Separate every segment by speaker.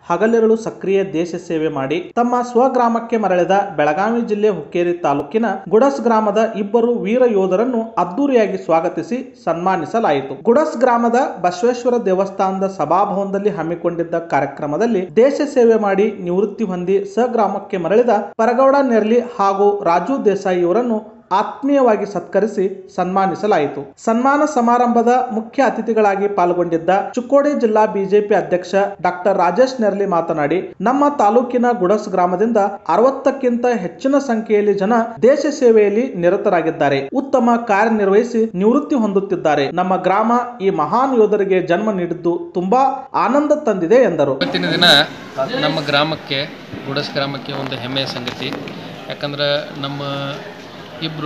Speaker 1: ಹಗಲಿರುಳು ಸಕ್ರಿಯ ದೇಶ ಸೇವೆ ಮಾಡಿ ತಮ್ಮ ಸ್ವಗ್ರಾಮಕ್ಕೆ ಮರಳಿದ ಬೆಳಗಾವಿ ಜಿಲ್ಲೆ ಹುಕ್ಕೇರಿ ತಾಲೂಕಿನ ಗುಡಸ್ ಗ್ರಾಮದ ಇಬ್ಬರು ವೀರ ಯೋಧರನ್ನು ಅದ್ದೂರಿಯಾಗಿ ಸ್ವಾಗತಿಸಿ ಸನ್ಮಾನಿಸಲಾಯಿತು ಗುಡಸ್ ಗ್ರಾಮದ ಬಸವೇಶ್ವರ ದೇವಸ್ಥಾನದ ಸಭಾಭವನದಲ್ಲಿ ಹಮ್ಮಿಕೊಂಡಿದ್ದ ಕಾರ್ಯಕ್ರಮದಲ್ಲಿ ದೇಶ ಸೇವೆ ಮಾಡಿ ನಿವೃತ್ತಿ ಹೊಂದಿ ಸ್ವಗ್ರಾಮಕ್ಕೆ ಮರಳಿದ ಪರಗೌಡ ನೆರ್ಲಿ ಹಾಗೂ ರಾಜು ದೇಸಾಯಿ ಅವರನ್ನು ಆತ್ಮೀಯವಾಗಿ ಸತ್ಕರಿಸಿ ಸನ್ಮಾನಿಸಲಾಯಿತು ಸನ್ಮಾನ ಸಮಾರಂಭದ ಮುಖ್ಯ ಅತಿಥಿಗಳಾಗಿ ಪಾಲ್ಗೊಂಡಿದ್ದ ಚಿಕ್ಕೋಡಿ ಜಿಲ್ಲಾ ಬಿಜೆಪಿ ಅಧ್ಯಕ್ಷ ಡಾಕ್ಟರ್ ರಾಜೇಶ್ ನೆರ್ಲಿ ಮಾತನಾಡಿ ನಮ್ಮ ತಾಲೂಕಿನ ಗುಡಸ್ ಗ್ರಾಮದಿಂದ ಅರವತ್ತಕ್ಕಿಂತ ಹೆಚ್ಚಿನ ಸಂಖ್ಯೆಯಲ್ಲಿ ಜನ ದೇಶ ಸೇವೆಯಲ್ಲಿ ನಿರತರಾಗಿದ್ದಾರೆ ಉತ್ತಮ ಕಾರ್ಯನಿರ್ವಹಿಸಿ ನಿವೃತ್ತಿ ಹೊಂದುತ್ತಿದ್ದಾರೆ ನಮ್ಮ ಗ್ರಾಮ ಈ ಮಹಾನ್ ಯೋಧರಿಗೆ ಜನ್ಮ ನೀಡಿದ್ದು ತುಂಬಾ ಆನಂದ ತಂದಿದೆ ಎಂದರು
Speaker 2: ಇವತ್ತಿನ ದಿನ ನಮ್ಮ ಗ್ರಾಮಕ್ಕೆ ಗುಡಸ್ ಗ್ರಾಮಕ್ಕೆ ಒಂದು ಹೆಮ್ಮೆಯ ಸಂಗತಿ ಯಾಕಂದ್ರೆ ನಮ್ಮ ಇಬ್ಬರು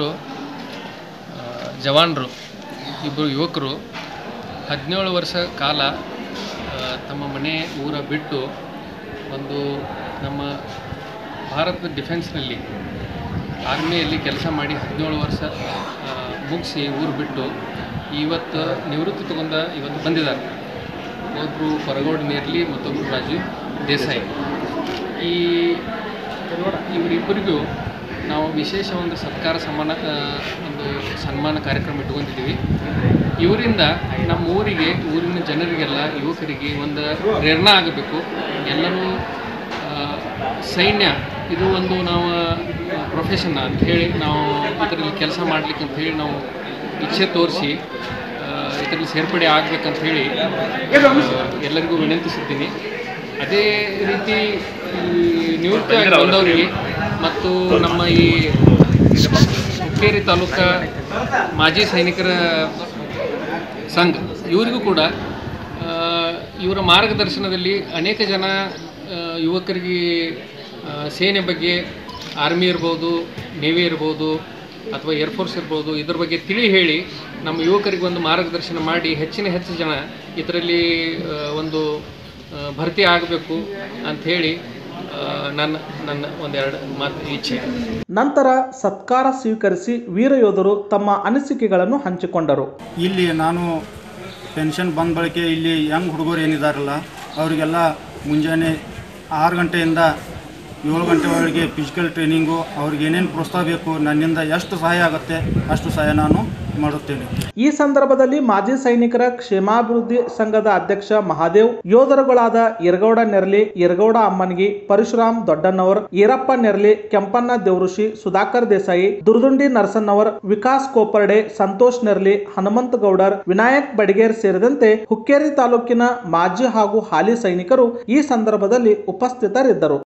Speaker 2: ಜವಾನರು ಇಬ್ಬರು ಯುವಕರು ಹದಿನೇಳು ವರ್ಷ ಕಾಲ ಆ, ತಮ್ಮ ಮನೆ ಊರ ಬಿಟ್ಟು ಒಂದು ನಮ್ಮ ಭಾರತದ ಡಿಫೆನ್ಸ್ನಲ್ಲಿ ಆರ್ಮಿಯಲ್ಲಿ ಕೆಲಸ ಮಾಡಿ ಹದಿನೇಳು ವರ್ಷ ಆ, ಮುಗಿಸಿ ಊರು ಬಿಟ್ಟು ಇವತ್ತು ನಿವೃತ್ತಿ ತಗೊಂಡ ಇವತ್ತು ಬಂದಿದ್ದಾರೆ ಒಬ್ಬರು ಪರಗೌಡ ನೇರ್ಲಿ ಮತ್ತೊಬ್ಬರು ರಾಜು ದೇಸಾಯಿ ಈ ಇವರಿಬ್ಬರಿಗೂ ನಾವು ವಿಶೇಷ ಒಂದು ಸತ್ಕಾರ ಸನ್ಮಾನ ಆ, ಒಂದು ಸನ್ಮಾನ ಕಾರ್ಯಕ್ರಮ ಇಟ್ಕೊಂಡಿದ್ದೀವಿ ಇವರಿಂದ ನಮ್ಮ ಊರಿಗೆ ಊರಿನ ಜನರಿಗೆಲ್ಲ ಯುವಕರಿಗೆ ಒಂದು ಪ್ರೇರಣೆ ಆಗಬೇಕು ಎಲ್ಲರೂ ಆ, ಸೈನ್ಯ ಇದು ಒಂದು ನಾವು ಪ್ರೊಫೆಷನ್ ಅಂತ ಹೇಳಿ ನಾವು ಇದರಲ್ಲಿ ಕೆಲಸ ಮಾಡ್ಲಿಕ್ಕೆ ಅಂತ ಹೇಳಿ ನಾವು ಇಚ್ಛೆ ತೋರಿಸಿ ಇದರಲ್ಲಿ ಸೇರ್ಪಡೆ ಆಗ್ಬೇಕಂತ ಹೇಳಿ ಆ, ಎಲ್ಲರಿಗೂ ವಿನಂತಿಸಿದ್ದೀನಿ ಅದೇ ರೀತಿ ಈ ನಿವೃತ್ತಿಯಾಗಿ ಬಂದವರಿಗೆ ಮತ್ತು ನಮ್ಮ ಈ ಹುಕ್ಕೇರಿ ತಾಲೂಕ ಮಾಜಿ ಸೈನಿಕರ ಸಂಘ ಇವರಿಗೂ ಕೂಡ ಆ, ಇವರ ಮಾರ್ಗದರ್ಶನದಲ್ಲಿ ಅನೇಕ ಜನ ಆ, ಯುವಕರಿಗೆ ಆ, ಸೇನೆ ಬಗ್ಗೆ ಆರ್ಮಿ ಇರ್ಬೋದು ನೇವಿ ಇರ್ಬೋದು ಅಥವಾ ಏರ್ಫೋರ್ಸ್ ಇರ್ಬೋದು ಇದ್ರ ಬಗ್ಗೆ ತಿಳಿ ಹೇಳಿ ನಮ್ಮ ಯುವಕರಿಗೆ ಒಂದು ಮಾರ್ಗದರ್ಶನ ಮಾಡಿ ಹೆಚ್ಚಿನ ಹೆಚ್ಚು ಜನ ಇದರಲ್ಲಿ ಆ, ಒಂದು ಆ, ಭರ್ತಿ ಆಗಬೇಕು ಅಂಥೇಳಿ ನನ್ನ ನನ್ನ ಒಂದೆರಡು ಮಾತು ಇಚ್ಛೆ
Speaker 1: ನಂತರ ಸತ್ಕಾರ ಸ್ವೀಕರಿಸಿ ವೀರ ಯೋಧರು ತಮ್ಮ ಅನಿಸಿಕೆಗಳನ್ನು ಹಂಚಿಕೊಂಡರು
Speaker 3: ಇಲ್ಲಿ ನಾನು ಪೆನ್ಷನ್ ಬಂದ ಬಳಿಕ ಇಲ್ಲಿ ಯಂಗ್ ಹುಡುಗರು ಏನಿದಾರಲ್ಲ ಅವರಿಗೆಲ್ಲ ಮುಂಜಾನೆ ಆರು ಗಂಟೆಯಿಂದ ಏಳು ಗಂಟೆವರೆಗೆ ಫಿಸಿಕಲ್ ಟ್ರೈನಿಂಗು ಅವ್ರಿಗೆ ಏನೇನು ಪ್ರೋತ್ಸಾಹ ಬೇಕು ನನ್ನಿಂದ ಎಷ್ಟು ಸಹಾಯ ಆಗುತ್ತೆ ಅಷ್ಟು ಸಹಾಯ ನಾನು ಮಾಡುತ್ತೇನೆ
Speaker 1: ಈ ಸಂದರ್ಭದಲ್ಲಿ ಮಾಜಿ ಸೈನಿಕರ ಕ್ಷೇಮಾಭಿವೃದ್ಧಿ ಸಂಘದ ಅಧ್ಯಕ್ಷ ಮಹಾದೇವ್ ಯೋಧರುಗಳಾದ ಯರಗೌಡ ನೆರ್ಲಿ ಯರಗೌಡ ಅಮ್ಮನ್ಗಿ ಪರಶುರಾಮ್ ದೊಡ್ಡಣ್ಣವರ್ ಈರಪ್ಪ ನೆರ್ಲಿ ಕೆಂಪಣ್ಣ ದೇವಋಷಿ ಸುಧಾಕರ್ ದೇಸಾಯಿ ದುರ್ದುಂಡಿ ನರಸನ್ನವರ್ ವಿಕಾಸ್ ಕೋಪರ್ಡೆ ಸಂತೋಷ್ ನೆರ್ಲಿ ಹನುಮಂತ ಗೌಡರ್ ವಿನಾಯಕ್ ಬಡಿಗೇರ್ ಸೇರಿದಂತೆ ಹುಕ್ಕೇರಿ ತಾಲೂಕಿನ ಮಾಜಿ ಹಾಗೂ ಹಾಲಿ ಸೈನಿಕರು ಈ ಸಂದರ್ಭದಲ್ಲಿ ಉಪಸ್ಥಿತರಿದ್ದರು